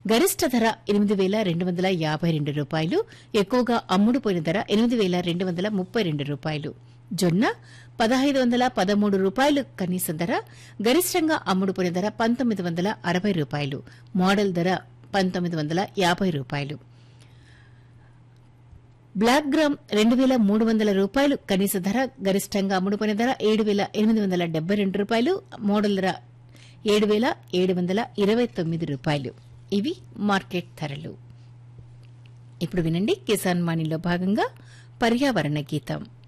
గరిష్ట ధర ఎనిమిది వేల రెండు వందల యాభై రెండు రూపాయలు ఎక్కువగా అమ్ముడుపోయిన ధర ఎనిమిది వేల రెండు వందల ముప్పై రెండు రూపాయలు జొన్న పదహైదు వందల పదమూడు రూపాయలు కనీస ధర గరిష్టంగా అమ్ముడుపోయిన ధర పంతొమ్మిది వందల అరవై రూపాయలు మోడల్ ధర పంతొమ్మిది వందల యాభై రూపాయలు బ్లాక్ గ్రామ్ రెండు వేల మూడు వందల రూపాయలు కనీస ధర గరిష్టంగా అమ్ముడుపోయిన ధర ఏడు వేల ఎనిమిది వందల డెబ్బై రెండు రూపాయలు మోడల్ ధర ఏడు వేల ఏడు వందల ఇరవై తొమ్మిది రూపాయలు ఇవి మార్కెట్ ధరలు ఇప్పుడు వినండి కిసాన్ వాణిలో భాగంగా పర్యావరణ గీతం